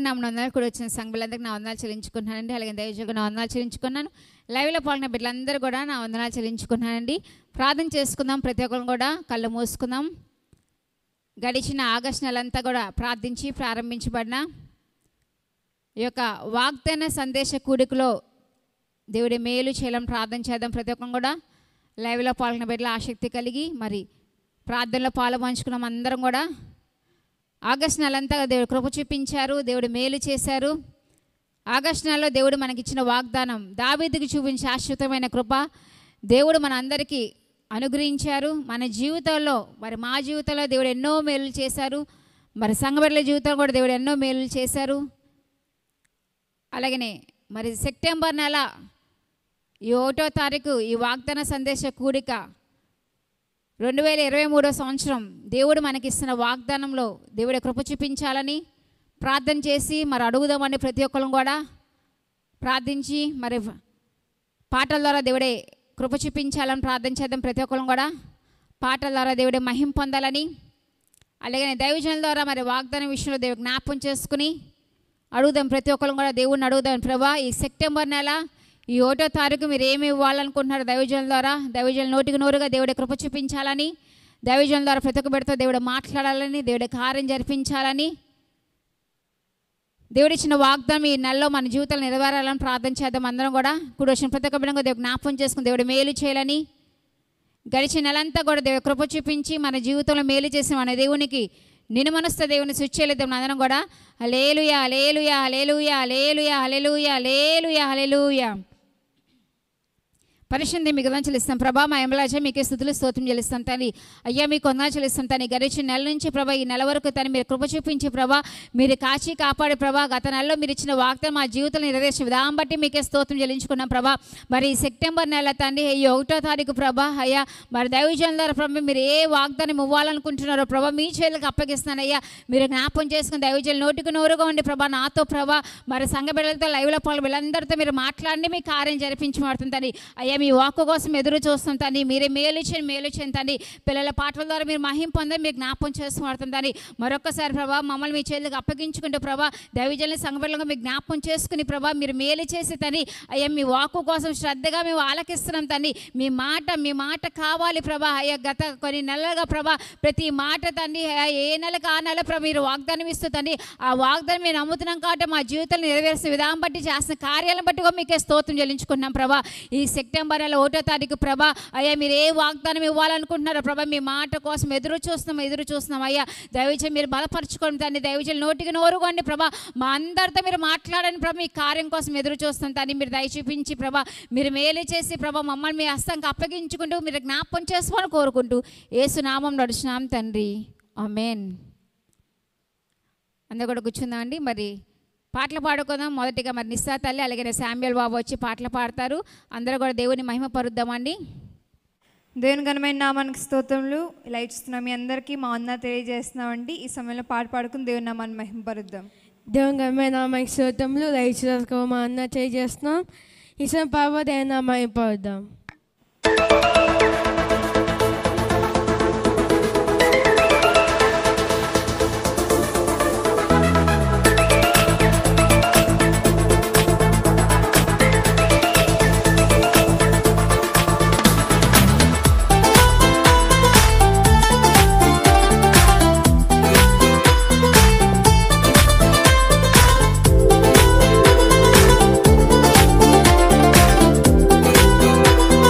నా వందనాలు కూడా వచ్చిన సంఘులందరికీ నా వందనాలు చెల్లించుకున్నానండి అలాగే దైవజోగ నా వందనాలు చెల్లించుకున్నాను లైవ్లో పాల్గొన్న బిడ్డలందరూ కూడా నా వందనాలు చెల్లించుకున్నానండి ప్రార్థన చేసుకుందాం ప్రతి ఒక్కరు కూడా కళ్ళు మూసుకుందాం గడిచిన ఆగస్టు నెలంతా కూడా ప్రార్థించి ప్రారంభించబడిన ఈ యొక్క వాగ్దాన సందేశ కూడికలో దేవుడి మేలు చేయాలని ప్రార్థన చేద్దాం ప్రతి ఒక్కరు కూడా లైవ్లో పాల్గొన్న బిడ్డల ఆసక్తి కలిగి మరి ప్రార్థనలో పాలు పంచుకున్నాం అందరం కూడా ఆగస్టు నెలంతా దేవుడు కృప చూపించారు దేవుడు మేలు చేశారు ఆగస్టు నెలలో దేవుడు మనకిచ్చిన వాగ్దానం దావీదుకి చూపించిన శాశ్వతమైన కృప దేవుడు మన అందరికీ అనుగ్రహించారు మన జీవితంలో మరి మా జీవితంలో దేవుడు ఎన్నో మేలు చేశారు మరి సంఘబిడ్డల జీవితంలో కూడా దేవుడు ఎన్నో మేలు చేశారు అలాగనే మరి సెప్టెంబర్ నెల ఈ ఒకటో తారీఖు ఈ వాగ్దాన సందేశ కూడిక రెండు వేల ఇరవై మూడో సంవత్సరం దేవుడు మనకిస్తున్న వాగ్దానంలో దేవుడి కృప చూపించాలని ప్రార్థన చేసి మరి అడుగుదామని ప్రతి ఒక్కరు కూడా ప్రార్థించి మరి పాటల ద్వారా దేవుడే కృప చూపించాలని ప్రార్థన చేద్దాం ప్రతి ఒక్కరు కూడా పాటల ద్వారా దేవుడే మహిం పొందాలని అలాగే దైవజనుల ద్వారా మరి వాగ్దానం విషయంలో దేవుడు జ్ఞాపం చేసుకుని అడుగుదాం ప్రతి ఒక్కరు కూడా దేవుడిని అడుగుదాం ప్రభా ఈ సెప్టెంబర్ నెల ఈ ఒకటో తారీఖు మీరు ఏమి ఇవ్వాలనుకుంటున్నారు దైవజనుల ద్వారా దైవజనుల నోటికి నోరుగా దేవుడి కృప చూపించాలని దైవజనుల ద్వారా ప్రతి ఒక్క బిడ్డతో దేవుడు మాట్లాడాలని దేవుడి కార్యం జరిపించాలని దేవుడిచ్చిన వాగ్దానం ఈ నెలలో మన జీవితాలు నెరవేరాలని ప్రార్థన చేద్దాం అందరం కూడా ఇప్పుడు వచ్చిన ప్రతి ఒక్క బిడ్డ దేవుడు జ్ఞాపం చేసుకుని దేవుడు మేలు చేయాలని గడిచిన నెలంతా కూడా దేవుడు కృప చూపించి మన జీవితంలో మేలు చేసిన మన దేవునికి నిన్ను మనస్త దేవుని సుచ్చేలేద్దాం అందరం కూడా hallelujah hallelujah hallelujah hallelujah hallelujah hallelujah hallelujah పరిశుద్ధి మీకు వందనాలు చెల్లిస్తాం ప్రభా మా ఎమలాజ మీకే స్థుతులు స్తోత్రం చెల్లిస్తాం తని అయ్యా మీకు వందనాలు చెల్లిస్తాం తని గడిచిన నెల నుంచి ప్రభా ఈ నెల వరకు తను మీరు కృప చూపించి ప్రభా మీరు కాచి కాపాడే ప్రభా గత నెలలో మీరు ఇచ్చిన వాగ్దానం మా జీవితంలో నెరవేర్చే విధానం బట్టి మీకే స్తోత్రం చెల్లించుకున్నాం ప్రభా మరి ఈ సెప్టెంబర్ నెల తండ్రి ఈ ఒకటో తారీఖు ప్రభా అయ్యా మరి దైవజనుల ద్వారా ప్రభా మీరు ఏ వాగ్దానం ఇవ్వాలనుకుంటున్నారో ప్రభా మీ చేతులకు అప్పగిస్తున్నాను అయ్యా మీరు జ్ఞాపం చేసుకుని దైవజనులు నోటికి నోరుగా ఉండి ప్రభా నాతో ప్రభా మరి సంఘ బిడ్డలతో లైవ్లో పాలు వీళ్ళందరితో మీరు మాట్లాడి మీ కార్యం జరిపించబడుతుందని అయ్యా మీ వాక్కు కోసం ఎదురు చూస్తాం తండ్రి మీరే మేలు చేయండి మేలు చేయండి తండ్రి పిల్లల పాటల ద్వారా మీరు మహిం పొందని మీరు జ్ఞాపం చేసుకుంటుందని మరొకసారి ప్రభా మమ్మల్ని మీ చేతులకు అప్పగించుకుంటూ ప్రభా దైవజనుల సంఘబిడ్డలుగా మీరు జ్ఞాపం చేసుకుని ప్రభా మీరు మేలు చేసి తండ్రి అయ్యా మీ వాక్కు కోసం శ్రద్ధగా మేము ఆలకిస్తున్నాం తండ్రి మీ మాట మీ మాట కావాలి ప్రభా అయ్యా గత కొన్ని నెలలుగా ప్రభా ప్రతి మాట తండ్రి అయ్యా, ఏ నెలకు ఆ నెల ప్రభా మీరు వాగ్దానం ఇస్తూ తండ్రి ఆ వాగ్దానం మేము నమ్ముతున్నాం కాబట్టి మా జీవితంలో నెరవేర్చిన విధానం బట్టి చేస్తున్న కార్యాలను బట్టి కూడా మీకే స్తోత్రం చెల్లించుకున్నాం ప్రభా ఈ సెప్టెంబర్ నెల ఒకటో తారీఖు ప్రభా అయ్యా మీరు ఏ వాగ్దానం ఇవ్వాలనుకుంటున్నారో ప్రభా మీ మాట కోసం ఎదురు చూస్తున్నాం ఎదురు చూస్తున్నాం అయ్యా దయచేసి మీరు బలపరచుకోండి తండ్రి దయచేసి నోటికి నోరుకోండి ప్రభా మా అందరితో మీరు మాట్లాడండి ప్రభా మీ కార్యం కోసం ఎదురు చూస్తాం తండ్రి మీరు దయ చూపించి ప్రభా మీరు మేలు చేసి ప్రభా మమ్మల్ని మీ హస్తంకి అప్పగించుకుంటూ మీరు జ్ఞాపం చేసుకోవాలని కోరుకుంటూ ఏసునామం నడుచున్నాం తండ్రి ఆమెన్ అందరు కూడా కూర్చుందామండి మరి పాటలు పాడుకుందాం మొదటిగా మరి నిస్సా తల్లి అలాగే శామ్యుల్ బాబు వచ్చి పాటలు పాడతారు అందరూ కూడా దేవుని మహిమ పరుద్దామండి దేవుని ఘనమైన నామానికి స్తోత్రములు ఇలా ఇస్తున్నాం మీ అందరికీ మా అన్న తెలియజేస్తున్నామండి ఈ సమయంలో పాట పాడుకుని దేవుని నామాన్ని మహింపరుద్దాం దేవుని గమ్య నామకి శ్రోతములు రైతులకు మా అన్న తెలియజేస్తున్నాం ఇసం పాప దేని నామా అయిపోద్దాం Thank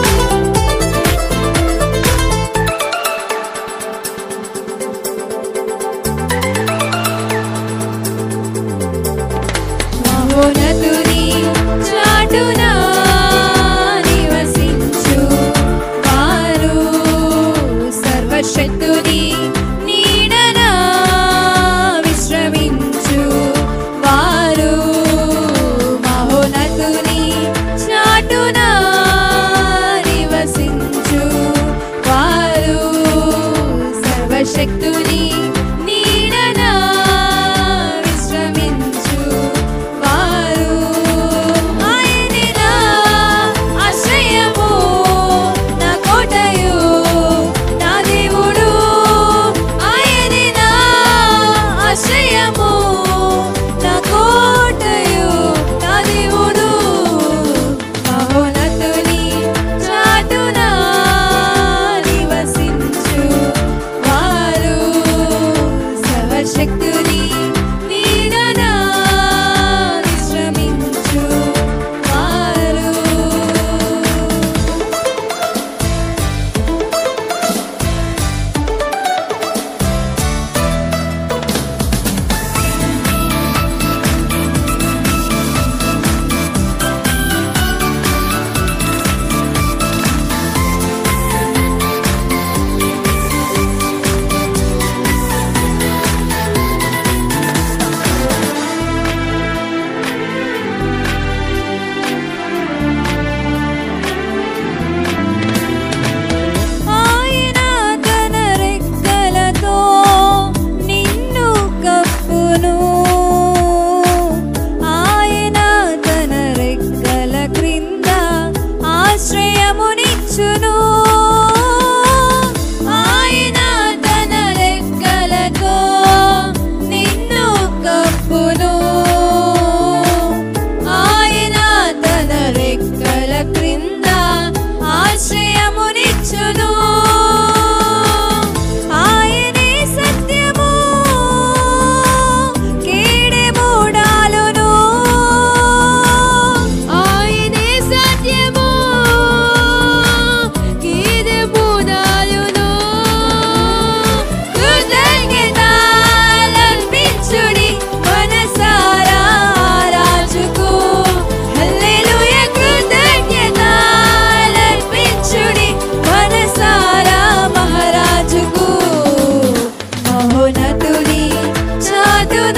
మహోన్నతుని చాటున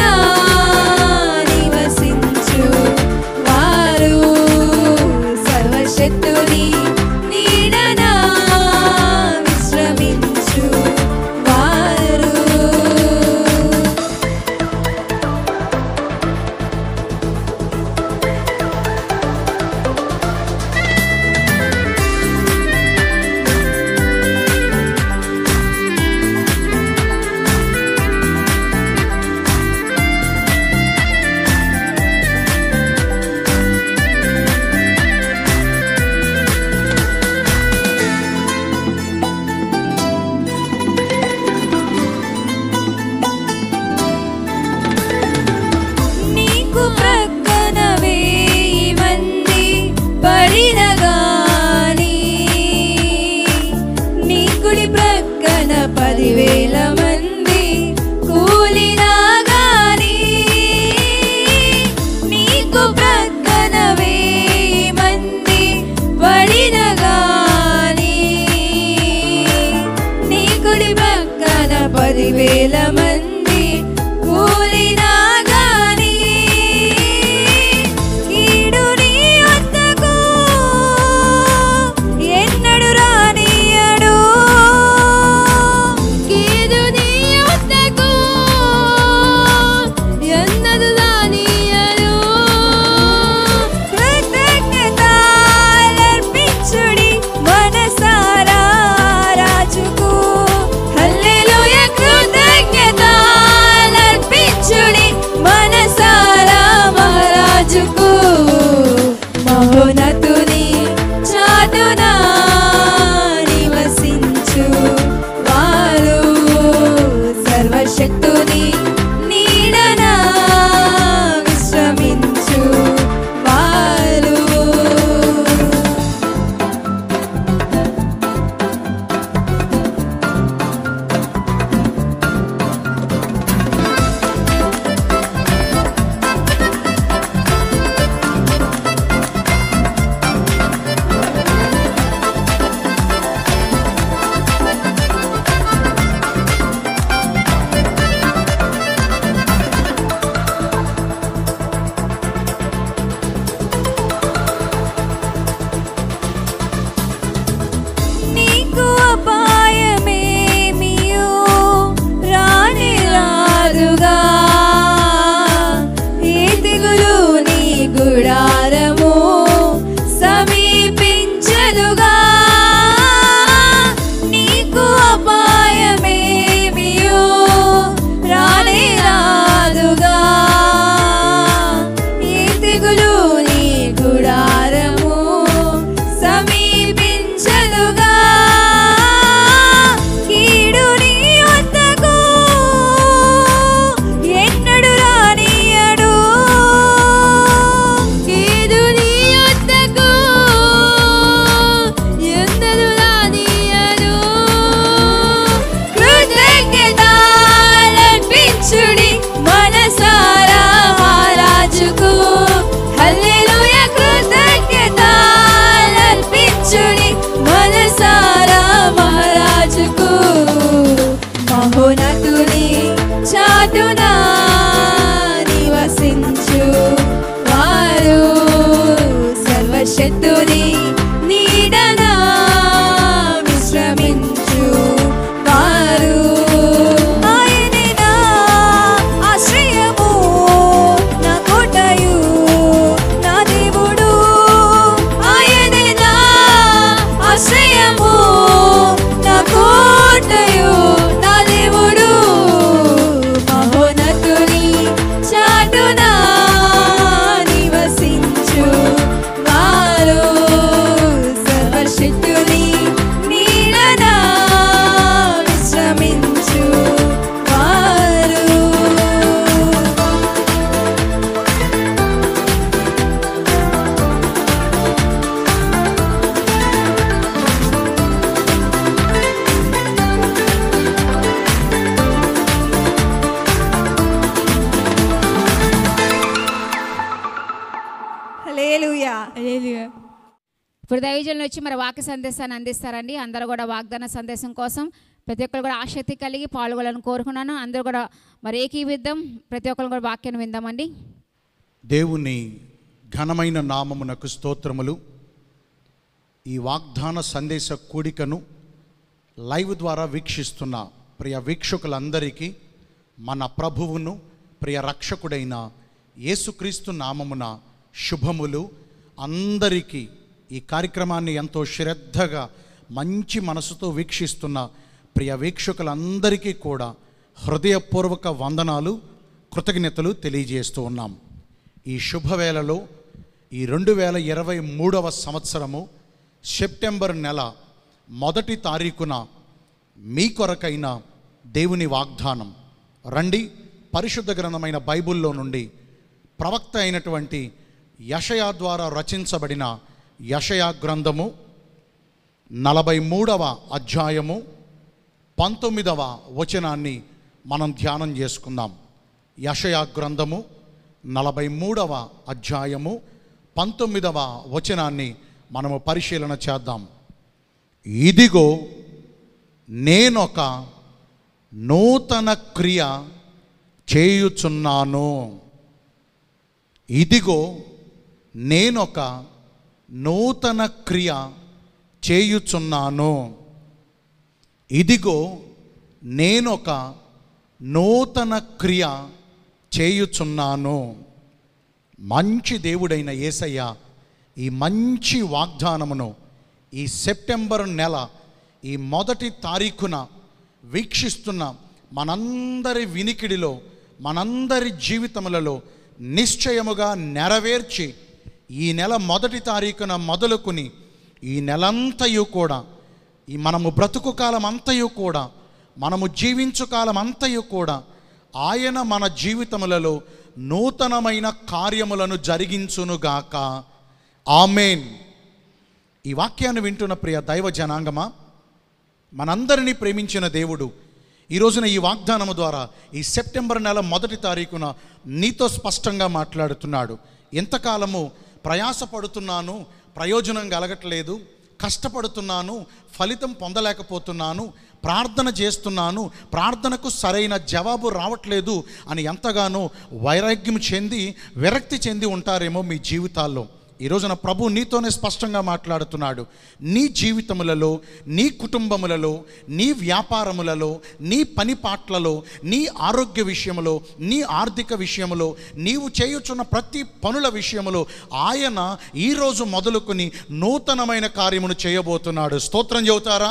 నివసించు వారు సర్వశక్తుని నీడన విశ్రమించు వారు నీకు ప్రక్కన వేయి మంది పడిన గాని నీ కుడి ప్రక్కన పదివేల మంది కూలినా గాని నీకు ప్రక్కన వేయి మంది పడిన గాని నీ కుడి ప్రక్కన పదివేల మంది కూలినా గాని కీడు నీ వద్దకు ఎన్నడు రానియడు కీడు నీ వద్దకు ఎన్నడు రానియడు కృతజ్ఞతాలర్పించుడి మనసారా రాజుకు హల్లెలూయా కృతజ్ఞతాలర్పించుడి మనసారా మహారాజుకు మహోన్నతుని చాటున నివసించు వారు సర్వశక్తుని నీడన విశ్రమించు వారు నీకు అపాయమేమియో రాని రాదుగా ఏ తెగులు నీ గుడారము సమీపించదుగా నీకు అపాయమేమియో రాని రాదుగా ఏ తెగులు నీ గుడారము సమీపించదుగా కీడు నీ వద్దకు ఎన్నడు రానియడు కీడు నీ వద్దకు ఎన్నడు రానియడు కృతజ్ఞతాలర్పించుడి మనసారా రాజుకు హల్లెలూయా కృతజ్ఞతాలర్పించుడి మనసారా మహారాజుకు మహోన్నతుని చాటున నివసించు వారు సర్వశక్తుని నీడన విశ్రమించు వారు ఆయనే నా ఆశ్రయము నా కోటయు నా దేవుడు ఆయనే నా ఆశ్రయము నా కోటయు నా దేవుడు మహోన్నతుని చాటున నివసించు వారు సర్వశక్తుని నీడన విశ్రమించు వారు హల్లెలూయా హల్లెలూయా ఇప్పుడు దైవజనులు వచ్చి మరి వాక్య సందేశాన్ని అందిస్తారండి అందరూ కూడా వాగ్దాన సందేశం కోసం ప్రతి ఒక్కరు కూడా ఆసక్తి కలిగి పాల్గొనాలని కోరుకున్నాను అందరూ కూడా మరి ఏకీవిద్దాం ప్రతి ఒక్కరు కూడా వాక్యాన్ని విందామండి దేవుని ఘనమైన నామమునకు స్తోత్రములు ఈ వాగ్దాన సందేశ కూడికను లైవ్ ద్వారా వీక్షిస్తున్న ప్రియ వీక్షకులందరికీ మన ప్రభువును ప్రియ రక్షకుడైన యేసుక్రీస్తు నామమున శుభములు అందరికీ ఈ కార్యక్రమాన్ని ఎంతో శ్రద్ధగా మంచి మనసుతో వీక్షిస్తున్న ప్రియ వీక్షకులందరికీ కూడా హృదయపూర్వక వందనాలు కృతజ్ఞతలు తెలియజేస్తూ ఉన్నాం ఈ శుభవేళలో ఈ రెండు వేల ఇరవై మూడవ సంవత్సరము సెప్టెంబర్ నెల మొదటి తారీఖున మీ కొరకైన దేవుని వాగ్దానం రండి పరిశుద్ధ గ్రంథమైన బైబిల్లో నుండి ప్రవక్త అయినటువంటి యషయా ద్వారా రచించబడిన యషయా గ్రంథము నలభై మూడవ అధ్యాయము పంతొమ్మిదవ వచనాన్ని మనం ధ్యానం చేసుకుందాం యషయా గ్రంథము నలభై మూడవ అధ్యాయము పంతొమ్మిదవ వచనాన్ని మనము పరిశీలన చేద్దాం ఇదిగో నేనొక నూతన క్రియ చేయుచున్నాను ఇదిగో నేనొక నూతన క్రియ చేయుచున్నాను ఇదిగో నేనొక నూతన క్రియ చేయుచున్నాను మంచి దేవుడైన యేసయ్య ఈ మంచి వాగ్దానమును ఈ సెప్టెంబర్ నెల ఈ మొదటి తారీఖున వీక్షిస్తున్న మనందరి వినికిడిలో మనందరి జీవితములలో నిశ్చయముగా నెరవేర్చి ఈ నెల మొదటి తారీఖున మొదలుకుని ఈ నెలంతయు కూడా ఈ మనము బ్రతుకు కాలం అంతయు కూడా మనము జీవించు కాలం అంతయు కూడా ఆయన మన జీవితములలో నూతనమైన కార్యములను జరిగించునుగాక ఆమెన్ ఈ వాక్యాన్ని వింటున్న ప్రియ దైవ జనాంగమా మనందరినీ ప్రేమించిన దేవుడు ఈ రోజున ఈ వాగ్దానము ద్వారా ఈ సెప్టెంబర్ నెల మొదటి తారీఖున నీతో స్పష్టంగా మాట్లాడుతున్నాడు ఎంతకాలము ప్రయాసపడుతున్నాను ప్రయోజనం కలగట్లేదు కష్టపడుతున్నాను ఫలితం పొందలేకపోతున్నాను ప్రార్థన చేస్తున్నాను ప్రార్థనకు సరైన జవాబు రావట్లేదు అని ఎంతగానో వైరాగ్యం చెంది విరక్తి చెంది ఉంటారేమో మీ జీవితాల్లో ఈ రోజున ప్రభు నీతోనే స్పష్టంగా మాట్లాడుతున్నాడు నీ జీవితములలో నీ కుటుంబములలో నీ వ్యాపారములలో నీ పని పాట్లలో నీ ఆరోగ్య విషయములో నీ ఆర్థిక విషయములో నీవు చేయుచున్న ప్రతి పనుల విషయములో ఆయన ఈరోజు మొదలుకొని నూతనమైన కార్యమును చేయబోతున్నాడు స్తోత్రం చెబుతారా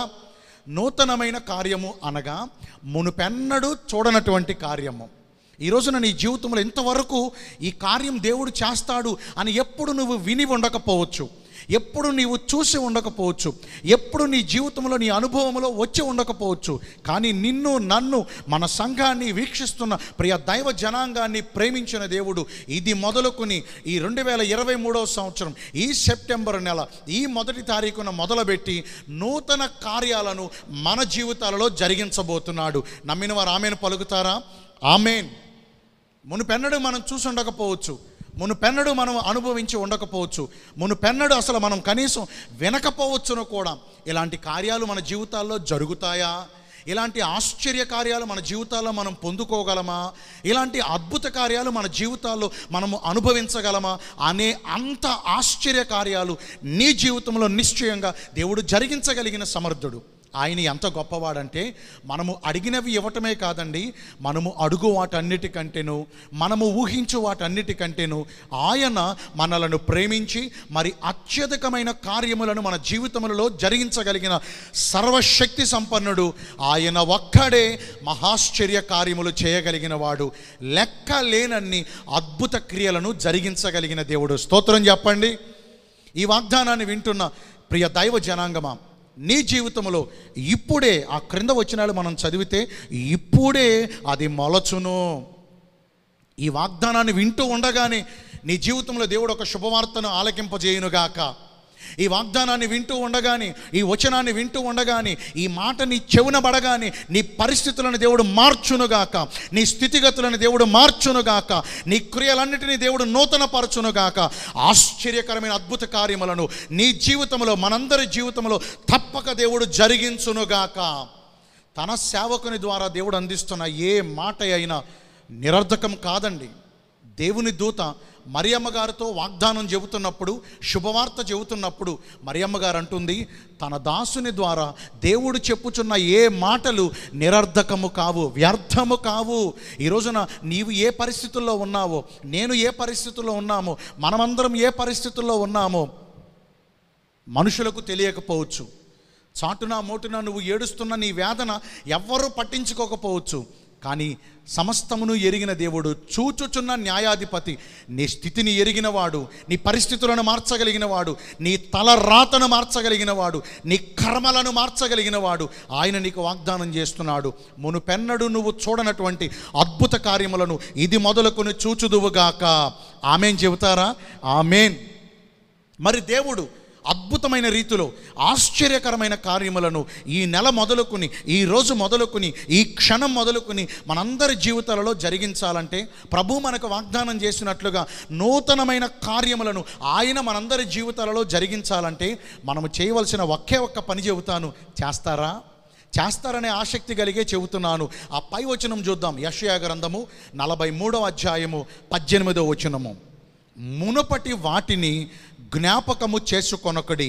నూతనమైన కార్యము అనగా మునుపెన్నడూ చూడనటువంటి కార్యము ఈ రోజున నీ జీవితంలో ఇంతవరకు ఈ కార్యం దేవుడు చేస్తాడు అని ఎప్పుడు నువ్వు విని ఉండకపోవచ్చు ఎప్పుడు నీవు చూసి ఉండకపోవచ్చు ఎప్పుడు నీ జీవితంలో నీ అనుభవంలో వచ్చి ఉండకపోవచ్చు కానీ నిన్ను నన్ను మన సంఘాన్ని వీక్షిస్తున్న ప్రియ దైవ జనాంగాన్ని ప్రేమించిన దేవుడు ఇది మొదలుకొని ఈ రెండు వేల ఇరవై మూడవ సంవత్సరం ఈ సెప్టెంబర్ నెల ఈ మొదటి తారీఖున మొదలుపెట్టి నూతన కార్యాలను మన జీవితాలలో జరిగించబోతున్నాడు నమ్మిన వారు ఆమెను పలుకుతారా ఆమెన్ మునుపెన్నడు మనం చూసి ఉండకపోవచ్చు మునుపెన్నడు మనం అనుభవించి ఉండకపోవచ్చు మునుపెన్నడు అసలు మనం కనీసం వినకపోవచ్చును కూడా ఇలాంటి కార్యాలు మన జీవితాల్లో జరుగుతాయా ఇలాంటి ఆశ్చర్య కార్యాలు మన జీవితాల్లో మనం పొందుకోగలమా ఇలాంటి అద్భుత కార్యాలు మన జీవితాల్లో మనము అనుభవించగలమా అనే అంత ఆశ్చర్య కార్యాలు నీ జీవితంలో నిశ్చయంగా దేవుడు జరిగించగలిగిన సమర్థుడు ఆయన ఎంత గొప్పవాడంటే మనము అడిగినవి ఇవ్వటమే కాదండి మనము అడుగు వాటన్నిటికంటేను మనము ఊహించు వాటన్నిటికంటేను ఆయన మనలను ప్రేమించి మరి అత్యధికమైన కార్యములను మన జీవితములలో జరిగించగలిగిన సర్వశక్తి సంపన్నుడు ఆయన ఒక్కడే మహాశ్చర్య కార్యములు చేయగలిగిన వాడు లెక్క లేనన్ని అద్భుత క్రియలను జరిగించగలిగిన దేవుడు స్తోత్రం చెప్పండి ఈ వాగ్దానాన్ని వింటున్న ప్రియ దైవ జనాంగమా నీ జీవితంలో ఇప్పుడే ఆ క్రింద వచ్చినాడు మనం చదివితే ఇప్పుడే అది మొలచును ఈ వాగ్దానాన్ని వింటూ ఉండగానే నీ జీవితంలో దేవుడు ఒక శుభవార్తను ఆలకింపజేయునుగాక ఈ వాగ్దానాన్ని వింటూ ఉండగానే ఈ వచనాన్ని వింటూ ఉండగానే ఈ మాట నీ చెవున పడగానే నీ పరిస్థితులను దేవుడు మార్చునుగాక నీ స్థితిగతులను దేవుడు మార్చునుగాక నీ క్రియలన్నిటినీ దేవుడు నూతన పరచునుగాక ఆశ్చర్యకరమైన అద్భుత కార్యములను నీ జీవితంలో మనందరి జీవితంలో తప్పక దేవుడు జరిగించునుగాక తన సేవకుని ద్వారా దేవుడు అందిస్తున్న ఏ మాట అయినా నిరర్ధకం కాదండి దేవుని దూత మరియమ్మ గారితో వాగ్దానం చెబుతున్నప్పుడు శుభవార్త చెబుతున్నప్పుడు మరియమ్మ గారు అంటుంది తన దాసుని ద్వారా దేవుడు చెప్పుచున్న ఏ మాటలు నిరర్ధకము కావు వ్యర్థము కావు ఈ రోజున నీవు ఏ పరిస్థితుల్లో ఉన్నావో నేను ఏ పరిస్థితుల్లో ఉన్నామో మనమందరం ఏ పరిస్థితుల్లో ఉన్నామో మనుషులకు తెలియకపోవచ్చు చాటున మోటున నువ్వు ఏడుస్తున్న నీ వేదన ఎవ్వరూ పట్టించుకోకపోవచ్చు కానీ సమస్తమును ఎరిగిన దేవుడు చూచుచున్న న్యాయాధిపతి నీ స్థితిని ఎరిగినవాడు నీ పరిస్థితులను మార్చగలిగిన వాడు నీ తల రాతను మార్చగలిగిన వాడు నీ కర్మలను మార్చగలిగిన వాడు ఆయన నీకు వాగ్దానం చేస్తున్నాడు మునుపెన్నడు నువ్వు చూడనటువంటి అద్భుత కార్యములను ఇది మొదలుకొని చూచుదువుగాక ఆమెన్ చెబుతారా ఆమెన్ మరి దేవుడు అద్భుతమైన రీతిలో ఆశ్చర్యకరమైన కార్యములను ఈ నెల మొదలుకుని ఈ రోజు మొదలుకుని ఈ క్షణం మొదలుకుని మనందరి జీవితాలలో జరిగించాలంటే ప్రభు మనకు వాగ్దానం చేసినట్లుగా నూతనమైన కార్యములను ఆయన మనందరి జీవితాలలో జరిగించాలంటే మనము చేయవలసిన ఒకే ఒక్క పని చెబుతాను చేస్తారా చేస్తారనే ఆసక్తి కలిగే చెబుతున్నాను ఆ పై వచనం చూద్దాం యషయా గ్రంథము నలభై మూడవ అధ్యాయము పద్దెనిమిదవ వచనము మునుపటి వాటిని జ్ఞాపకము చేసుకొనకుడి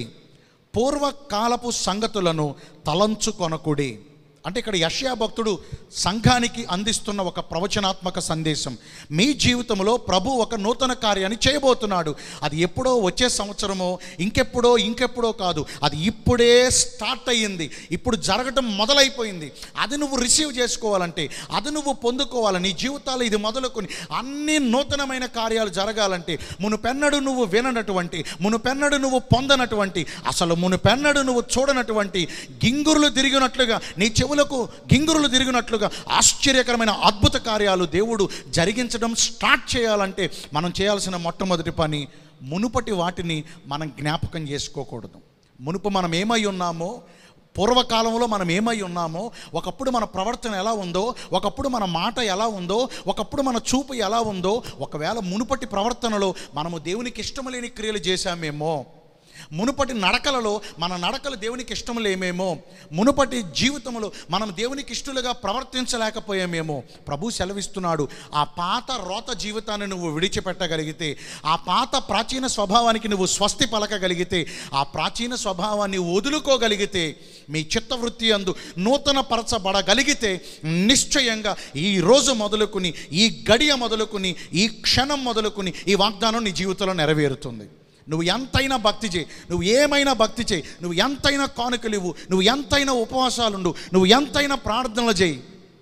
పూర్వకాలపు సంగతులను తలంచుకొనకుడి అంటే ఇక్కడ యషయా భక్తుడు సంఘానికి అందిస్తున్న ఒక ప్రవచనాత్మక సందేశం మీ జీవితంలో ప్రభు ఒక నూతన కార్యాన్ని చేయబోతున్నాడు అది ఎప్పుడో వచ్చే సంవత్సరమో ఇంకెప్పుడో ఇంకెప్పుడో కాదు అది ఇప్పుడే స్టార్ట్ అయ్యింది ఇప్పుడు జరగటం మొదలైపోయింది అది నువ్వు రిసీవ్ చేసుకోవాలంటే అది నువ్వు పొందుకోవాలి నీ జీవితాలు ఇది మొదలుకొని అన్ని నూతనమైన కార్యాలు జరగాలంటే మునుపెన్నడు నువ్వు విననటువంటి మునుపెన్నడు నువ్వు పొందనటువంటి అసలు మునుపెన్నడు నువ్వు చూడనటువంటి గింగురులు తిరిగినట్లుగా నీ చెవులకు గింగురులు తిరిగినట్లుగా ఆశ్చర్యకరమైన అద్భుత కార్యాలు దేవుడు జరిగించడం స్టార్ట్ చేయాలంటే మనం చేయాల్సిన మొట్టమొదటి పని మునుపటి వాటిని మనం జ్ఞాపకం చేసుకోకూడదు మునుపు మనం ఏమై ఉన్నామో పూర్వకాలంలో మనం ఏమై ఉన్నామో ఒకప్పుడు మన ప్రవర్తన ఎలా ఉందో ఒకప్పుడు మన మాట ఎలా ఉందో ఒకప్పుడు మన చూపు ఎలా ఉందో ఒకవేళ మునుపటి ప్రవర్తనలో మనము దేవునికి ఇష్టం లేని క్రియలు చేశామేమో మునుపటి నడకలలో మన నడకలు దేవునికి ఇష్టం లేమేమో మునుపటి జీవితంలో మనం దేవునికి ఇష్టలుగా ప్రవర్తించలేకపోయామేమో ప్రభు సెలవిస్తున్నాడు ఆ పాత రోత జీవితాన్ని నువ్వు విడిచిపెట్టగలిగితే ఆ పాత ప్రాచీన స్వభావానికి నువ్వు స్వస్తి పలకగలిగితే ఆ ప్రాచీన స్వభావాన్ని వదులుకోగలిగితే మీ చిత్తవృత్తి అందు నూతన పరచబడగలిగితే నిశ్చయంగా ఈ రోజు మొదలుకుని ఈ గడియ మొదలుకుని ఈ క్షణం మొదలుకుని ఈ వాగ్దానం నీ జీవితంలో నెరవేరుతుంది నువ్వు ఎంతైనా భక్తి చేయి నువ్వు ఏమైనా భక్తి చేయి నువ్వు ఎంతైనా కానుకలు ఇవ్వు నువ్వు ఎంతైనా ఉపవాసాలుండు నువ్వు ఎంతైనా ప్రార్థనలు చేయి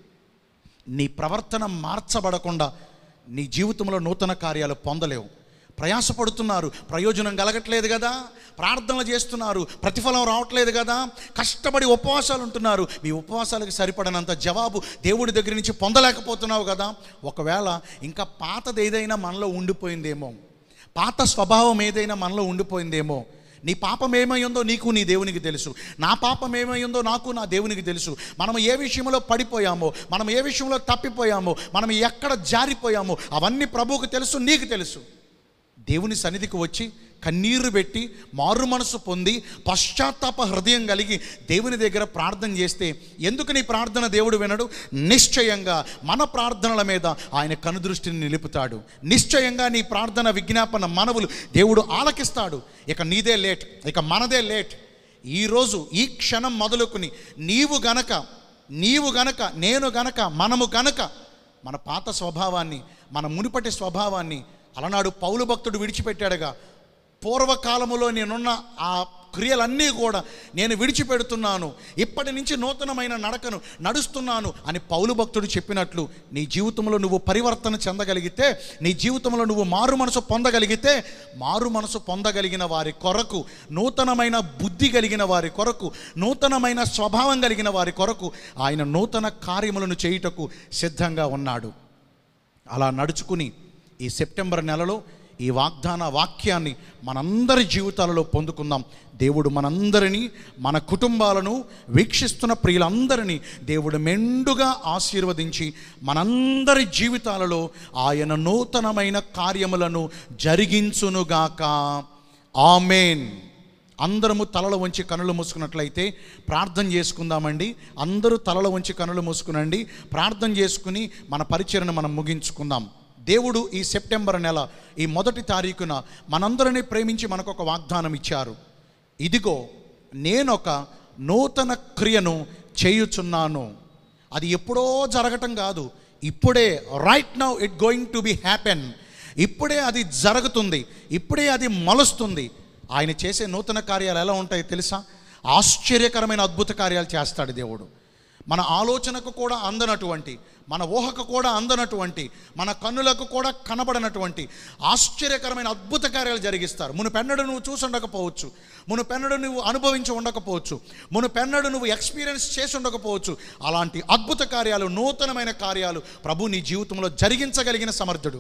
నీ ప్రవర్తన మార్చబడకుండా నీ జీవితంలో నూతన కార్యాలు పొందలేవు ప్రయాసపడుతున్నారు ప్రయోజనం కలగట్లేదు కదా ప్రార్థనలు చేస్తున్నారు ప్రతిఫలం రావట్లేదు కదా కష్టపడి ఉపవాసాలు ఉంటున్నారు మీ ఉపవాసాలకు సరిపడనంత జవాబు దేవుడి దగ్గర నుంచి పొందలేకపోతున్నావు కదా ఒకవేళ ఇంకా పాతది ఏదైనా మనలో ఉండిపోయిందేమో పాత స్వభావం ఏదైనా మనలో ఉండిపోయిందేమో నీ పాపం ఏమై ఉందో నీకు నీ దేవునికి తెలుసు నా పాపం ఏమై ఉందో నాకు నా దేవునికి తెలుసు మనం ఏ విషయంలో పడిపోయామో మనం ఏ విషయంలో తప్పిపోయామో మనం ఎక్కడ జారిపోయామో అవన్నీ ప్రభువుకు తెలుసు నీకు తెలుసు దేవుని సన్నిధికి వచ్చి కన్నీరు పెట్టి మారు మనసు పొంది పశ్చాత్తాప హృదయం కలిగి దేవుని దగ్గర ప్రార్థన చేస్తే ఎందుకు నీ ప్రార్థన దేవుడు వినడు నిశ్చయంగా మన ప్రార్థనల మీద ఆయన కనుదృష్టిని నిలుపుతాడు నిశ్చయంగా నీ ప్రార్థన విజ్ఞాపన మనవులు దేవుడు ఆలకిస్తాడు ఇక నీదే లేట్ ఇక మనదే లేట్ ఈరోజు ఈ క్షణం మొదలుకుని నీవు గనక నీవు గనక నేను గనక మనము గనక మన పాత స్వభావాన్ని మన మునుపటి స్వభావాన్ని అలనాడు పౌలు భక్తుడు విడిచిపెట్టాడుగా పూర్వకాలములో నేనున్న ఆ క్రియలన్నీ కూడా నేను విడిచిపెడుతున్నాను ఇప్పటి నుంచి నూతనమైన నడకను నడుస్తున్నాను అని పౌలు భక్తుడు చెప్పినట్లు నీ జీవితంలో నువ్వు పరివర్తన చెందగలిగితే నీ జీవితంలో నువ్వు మారు మనసు పొందగలిగితే మారు మనసు పొందగలిగిన వారి కొరకు నూతనమైన బుద్ధి కలిగిన వారి కొరకు నూతనమైన స్వభావం కలిగిన వారి కొరకు ఆయన నూతన కార్యములను చేయుటకు సిద్ధంగా ఉన్నాడు అలా నడుచుకుని ఈ సెప్టెంబర్ నెలలో ఈ వాగ్దాన వాక్యాన్ని మనందరి జీవితాలలో పొందుకుందాం దేవుడు మనందరినీ మన కుటుంబాలను వీక్షిస్తున్న ప్రియులందరినీ దేవుడు మెండుగా ఆశీర్వదించి మనందరి జీవితాలలో ఆయన నూతనమైన కార్యములను జరిగించునుగాక ఆమెన్ అందరము తలలు వంచి కనులు మూసుకున్నట్లయితే ప్రార్థన చేసుకుందామండి అందరూ తలలు వంచి కనులు మూసుకునండి ప్రార్థన చేసుకుని మన పరిచయను మనం ముగించుకుందాం దేవుడు ఈ సెప్టెంబర్ నెల ఈ మొదటి తారీఖున మనందరినీ ప్రేమించి మనకు ఒక వాగ్దానం ఇచ్చారు ఇదిగో నేనొక నూతన క్రియను చేయుచున్నాను అది ఎప్పుడో జరగటం కాదు ఇప్పుడే right now it going to be happen ఇప్పుడే అది జరుగుతుంది ఇప్పుడే అది మలుస్తుంది ఆయన చేసే నూతన కార్యాలు ఎలా ఉంటాయో తెలుసా ఆశ్చర్యకరమైన అద్భుత కార్యాలు చేస్తాడు దేవుడు మన ఆలోచనకు కూడా అందనటువంటి మన ఊహకు కూడా అందనటువంటి మన కన్నులకు కూడా కనబడనటువంటి ఆశ్చర్యకరమైన అద్భుత కార్యాలు జరిగిస్తారు మునుపెన్నడు నువ్వు చూసి ఉండకపోవచ్చు మునుపెన్నడు నువ్వు అనుభవించి ఉండకపోవచ్చు మునుపెన్నడు నువ్వు ఎక్స్పీరియన్స్ చేసి ఉండకపోవచ్చు అలాంటి అద్భుత కార్యాలు నూతనమైన కార్యాలు ప్రభు నీ జీవితంలో జరిగించగలిగిన సమర్థుడు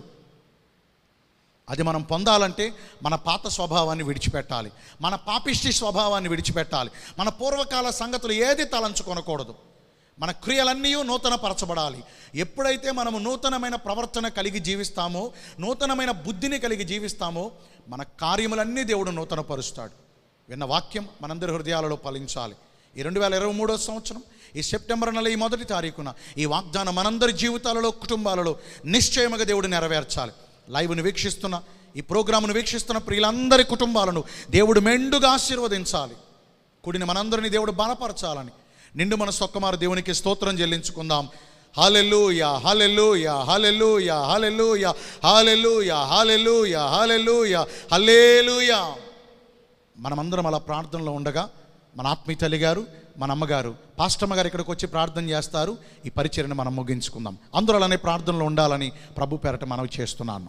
అది మనం పొందాలంటే మన పాత స్వభావాన్ని విడిచిపెట్టాలి మన పాపిష్టి స్వభావాన్ని విడిచిపెట్టాలి మన పూర్వకాల సంగతులు ఏది తలంచుకొనకూడదు మన క్రియలన్నీ నూతనపరచబడాలి ఎప్పుడైతే మనము నూతనమైన ప్రవర్తన కలిగి జీవిస్తామో నూతనమైన బుద్ధిని కలిగి జీవిస్తామో మన కార్యములన్నీ దేవుడు నూతనపరుస్తాడు విన్న వాక్యం మనందరి హృదయాలలో ఫలించాలి ఈ రెండు వేల ఇరవై మూడో సంవత్సరం ఈ సెప్టెంబర్ నెల ఈ మొదటి తారీఖున ఈ వాగ్దానం మనందరి జీవితాలలో కుటుంబాలలో నిశ్చయముగా దేవుడు నెరవేర్చాలి లైవ్ను వీక్షిస్తున్న ఈ ప్రోగ్రామును వీక్షిస్తున్న ప్రియులందరి కుటుంబాలను దేవుడు మెండుగా ఆశీర్వదించాలి కూడిన మనందరిని దేవుడు బలపరచాలని నిండు మన సొక్కమారు దేవునికి స్తోత్రం చెల్లించుకుందాం hallelujah hallelujah hallelujah hallelujah hallelujah hallelujah hallelujah hallelujah మనమందరం అలా ప్రార్థనలో ఉండగా మన ఆత్మీయ తల్లి గారు మన అమ్మగారు పాస్టమ్మ గారు ఇక్కడికి వచ్చి ప్రార్థన చేస్తారు ఈ పరిచయను మనం ముగించుకుందాం అందరూ అలానే ప్రార్థనలో ఉండాలని ప్రభు పేరట మనవి చేస్తున్నాను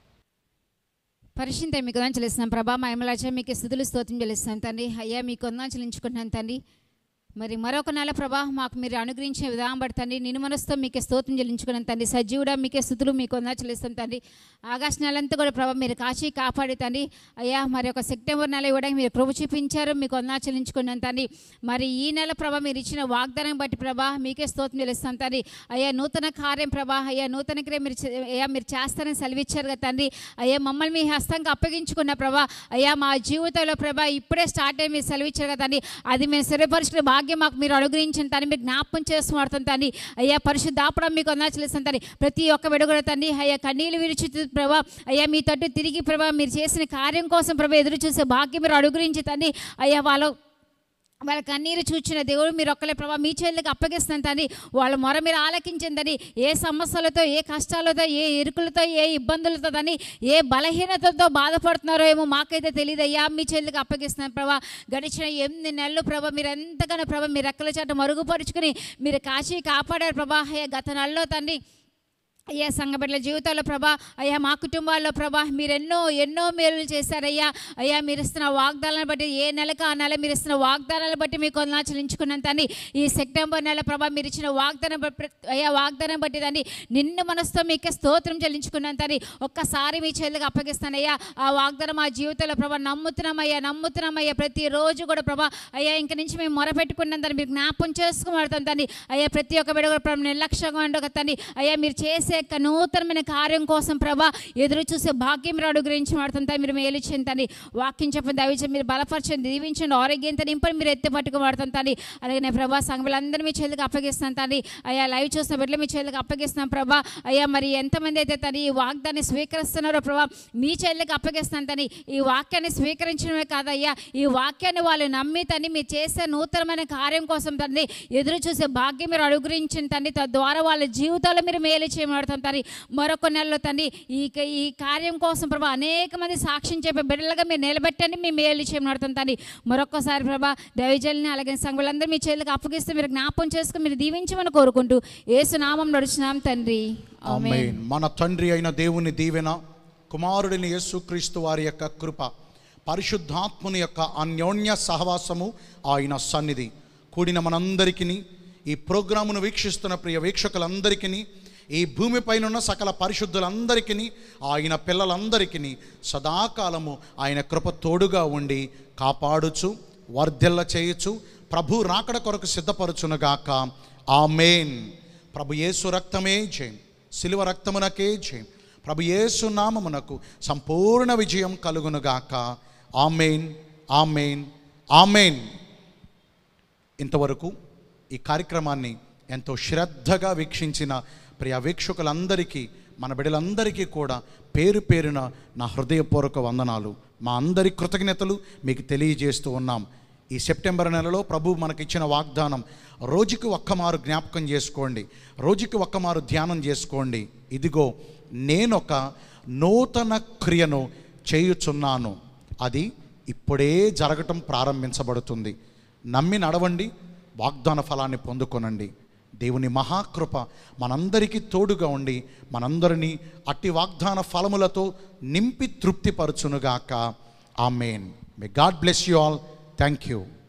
పరిశుద్ధ మీకు వందనాలు చెల్లిస్తున్నాం ప్రభా మహిమలాచ మీకు స్థుతులు స్తోత్రం చెల్లిస్తాను తండ్రి అయ్యా మీకు వందనాలు చెల్లించుకుంటున్నాను తండ్రి మరి మరొక నెల ప్రభా మాకు మీరు అనుగ్రహించే విధానం బట్టి తండ్రి నిన్ను మనసుతో మీకే స్తోత్రం చెల్లించుకున్నాను తండ్రి సజీవుడా మీకే స్థుతులు మీకు వందనాలు చెల్లిస్తాం తండ్రి ఆగస్టు నెలంతా కూడా ప్రభా మీరు కాచి కాపాడి తండ్రి అయ్యా మరి ఒక సెప్టెంబర్ నెల ఇవ్వడానికి మీరు కృప చూపించారు మీకు వందనాలు చెల్లించుకున్నాను తండ్రి మరి ఈ నెల ప్రభా మీరు ఇచ్చిన వాగ్దానం బట్టి ప్రభా మీకే స్తోత్రం చెల్లిస్తాం తండ్రి అయ్యా నూతన కార్యం ప్రభా అయ్యా నూతన క్రియ మీరు చే- అయ్యా మీరు చేస్తారని సెలవిచ్చారు కదా తండ్రి అయ్యా మమ్మల్ని మీ హస్తంగా అప్పగించుకున్న ప్రభా అయ్యా మా జీవితంలో ప్రభా ఇప్పుడే స్టార్ట్ అయ్యి మీరు సెలవిచ్చారు కదా తండ్రి అది మేము స్థిరపరుచుకునే భాగ్యం మాకు మీరు అనుగ్రహించిన తండ్రి మీరు జ్ఞాపకం చేస్తున్నారు తండ్రి అయ్యా పరిశుద్ధాపడం మీకు వందనాలు చెల్లిస్తాను తండ్రి ప్రతి ఒక్క విడుగుడ తండ్రి అయ్యా కన్నీళ్ళు విరిచి ప్రభా అయ్యా మీ తట్టు తిరిగి ప్రభా మీరు చేసిన కార్యం కోసం ప్రభా ఎదురు చూసే భాగ్యం మీరు అనుగ్రహించి తండ్రి అయ్యా వాళ్ళ వాళ్ళ కన్నీరు చూచిన దేవుడు మీరు ఒక్కలే ప్రభా మీ చేతులకు అప్పగిస్తాను తండ్రి వాళ్ళ మొర మీరు ఆలకించిందని ఏ సమస్యలతో ఏ కష్టాలతో ఏ ఇరుకులతో ఏ ఇబ్బందులతో అని ఏ బలహీనతతో బాధపడుతున్నారో ఏమో మాకైతే తెలియదు అయ్యా మీ చేతులకు అప్పగిస్తున్నాను ప్రభా గడిచిన ఎనిమిది నెలలు ప్రభా మీరు ఎంతగానో ప్రభా మీ రెక్కల చాట మరుగుపరుచుకుని మీరు కాశీ కాపాడారు ప్రభా అయ్యా గత నెలలో తండ్రి అయ్యా సంఘబిడ్డల జీవితాల్లో ప్రభా అయ్యా మా కుటుంబాల్లో ప్రభా మీరు ఎన్నో ఎన్నో మేలు చేశారయ్యా అయ్యా మీరు ఇస్తున్న వాగ్దానాలను బట్టి ఏ నెలకు ఆ నెల మీరు ఇస్తున్న వాగ్దానాలను బట్టి మీకు వందనాచలించుకున్నాను తండ్రి ఈ సెప్టెంబర్ నెల ప్రభా మీరు ఇచ్చిన వాగ్దానం బట్టి అయ్యా వాగ్దానం బట్టి తండ్రి నిన్ను మనసుతో మీకే స్తోత్రం చెల్లించుకున్నాను తండ్రి ఒక్కసారి మీ చేతులకు అప్పగిస్తానయ్యా ఆ వాగ్దానం మా జీవితంలో ప్రభా నమ్ముతున్నామయ్యా నమ్ముతున్నామయ్యా ప్రతిరోజు కూడా ప్రభా అయ్యా ఇంక నుంచి మేము మొరపెట్టుకున్నాం తండ్రి మీరు జ్ఞాపం చేసుకుని తండ్రి అయ్యా ప్రతి ఒక్క బిడ్డ కూడా ప్రభు నిర్లక్ష్యంగా ఉండక తండ్రి అయ్యా మీరు చేసే యొక్క నూతనమైన కార్యం కోసం ప్రభా ఎదురు చూసే భాగ్యం మీరు అనుగ్రహించి వాడుతుంటే మీరు మేలు చెందండి వాక్యం చెప్పండి దయచేసి మీరు బలపరచండి దీవించండి ఆరోగ్యంతో నింపని మీరు ఎత్తి పట్టుకు వాడుతుంటండి అలాగే నేను ప్రభా సంఘాలందరూ మీ చేతులకు అప్పగిస్తాను తండ్రి అయ్యా లైవ్ చూసిన బిడ్డలు మీ చేతులకు అప్పగిస్తున్నాం ప్రభా అయ్యా మరి ఎంతమంది అయితే తండ్రి ఈ వాగ్దాన్ని స్వీకరిస్తున్నారో ప్రభా మీ చేతులకు అప్పగిస్తాను తండ్రి ఈ వాక్యాన్ని స్వీకరించడమే కాదయ్యా ఈ వాక్యాన్ని వాళ్ళు నమ్మి తండ్రి మీరు చేసే నూతనమైన కార్యం కోసం తండ్రి ఎదురు చూసే భాగ్యం మీరు అనుగ్రహించిన తండ్రి తద్వారా వాళ్ళ జీవితాల్లో మీరు మేలు చేయబడతాం తండ్రి మరొక నెలలో తండ్రి ఈ ఈ కార్యం కోసం ప్రభా అనేక మంది సాక్ష్యం చెప్పే బిడ్డలుగా మీరు నిలబెట్టండి మీ మేలు చేయబడతాం తండ్రి మరొకసారి ప్రభా దైవజల్ని అలాగే సంఘులందరూ మీ చేతులకు అప్పగిస్తే మీరు జ్ఞాపం చేసుకుని మీరు దీవించమని కోరుకుంటూ ఏసునామం నడుచున్నాం తండ్రి ఆమేన్ ఆమేన్. మన తండ్రి అయిన దేవుని దీవెన కుమారుడిని యేసుక్రీస్తు వారి యొక్క కృప పరిశుద్ధాత్ముని యొక్క అన్యోన్య సహవాసము ఆయన సన్నిధి కూడిన మనందరికీ ఈ ప్రోగ్రామును వీక్షిస్తున్న ప్రియ వీక్షకులందరికీ ఈ భూమిపైన ఉన్న సకల పరిశుద్ధులందరికీ ఆయన పిల్లలందరికీ సదాకాలము ఆయన కృప తోడుగా ఉండి కాపాడుచు వర్ధిల్ల చేయుచు ప్రభు రాకడ కొరకు సిద్ధపరచునుగాక ఆమెన్ ప్రభు యేసు రక్తమే జయం శిలువ రక్తమునకే జయం ప్రభు యేసు నామమునకు సంపూర్ణ విజయం కలుగునుగాక ఆమెన్ ఆమెన్ ఆమెన్ ఇంతవరకు ఈ కార్యక్రమాన్ని ఎంతో శ్రద్ధగా వీక్షించిన ప్రియ వీక్షకులందరికీ మన బిడ్డలందరికీ కూడా పేరు పేరున నా హృదయపూర్వక వందనాలు మా అందరి కృతజ్ఞతలు మీకు తెలియజేస్తూ ఉన్నాం ఈ సెప్టెంబర్ నెలలో ప్రభు మనకిచ్చిన వాగ్దానం రోజుకి ఒక్కమారు జ్ఞాపకం చేసుకోండి రోజుకి ఒక్కమారు ధ్యానం చేసుకోండి ఇదిగో నేనొక నూతన క్రియను చేయుచున్నాను అది ఇప్పుడే జరగటం ప్రారంభించబడుతుంది నమ్మి నడవండి వాగ్దాన ఫలాన్ని పొందుకొనండి దేవుని మహాకృప మనందరికీ తోడుగా ఉండి మనందరినీ అట్టి వాగ్దాన ఫలములతో నింపి తృప్తిపరచునుగాక amen may God bless you all thank you